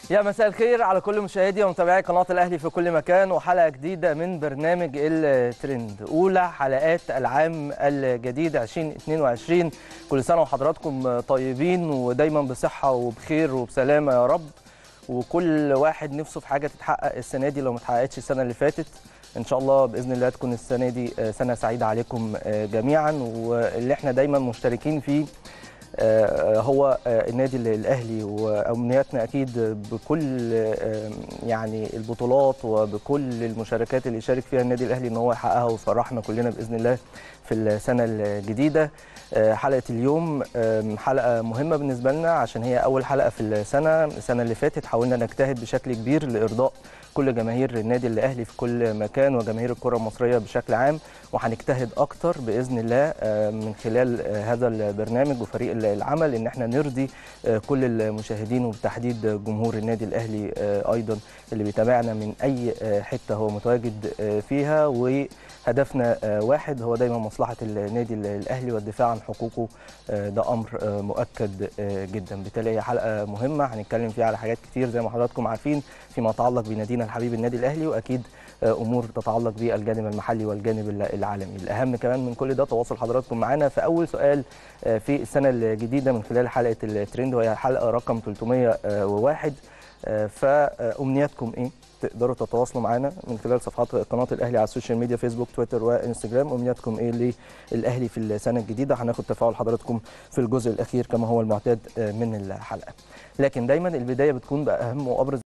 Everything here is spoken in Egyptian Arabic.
يا مساء الخير على كل مشاهدي ومتابعي قناة الأهلي في كل مكان وحلقة جديدة من برنامج الترند أولى حلقات العام الجديد 2022 كل سنة وحضراتكم طيبين ودايما بصحة وبخير وبسلامة يا رب وكل واحد نفسه في حاجة تتحقق السنة دي لو ما اتحققتش السنة اللي فاتت ان شاء الله باذن الله تكون السنه دي سنه سعيده عليكم جميعا واللي احنا دايما مشتركين فيه هو النادي الاهلي وامنياتنا اكيد بكل يعني البطولات وبكل المشاركات اللي يشارك فيها النادي الاهلي ان هو يحققها ويفرحنا كلنا باذن الله في السنه الجديده حلقه اليوم حلقه مهمه بالنسبه لنا عشان هي اول حلقه في السنه السنه اللي فاتت حاولنا نجتهد بشكل كبير لارضاء كل جماهير النادي الاهلي في كل مكان وجماهير الكره المصريه بشكل عام وهنجتهد اكتر باذن الله من خلال هذا البرنامج وفريق العمل ان احنا نرضي كل المشاهدين وبالتحديد جمهور النادي الاهلي ايضا اللي بيتابعنا من اي حته هو متواجد فيها وهدفنا واحد هو دايما مصلحه النادي الاهلي والدفاع عن حقوقه ده امر مؤكد جدا بالتالي هي حلقه مهمه هنتكلم فيها على حاجات كتير زي ما حضراتكم عارفين فيما يتعلق بنادينا الحبيب النادي الاهلي واكيد امور تتعلق بالجانب المحلي والجانب العالمي الاهم كمان من كل ده تواصل حضراتكم معانا في اول سؤال في السنه الجديده من خلال حلقه الترند وهي حلقه رقم 301 فامنياتكم ايه تقدروا تتواصلوا معنا من خلال صفحات قناه الاهلي على السوشيال ميديا فيسبوك تويتر وانستجرام امنياتكم ايه للاهلي في السنه الجديده هناخد تفاعل حضراتكم في الجزء الاخير كما هو المعتاد من الحلقه لكن دايما البدايه بتكون باهم وابرز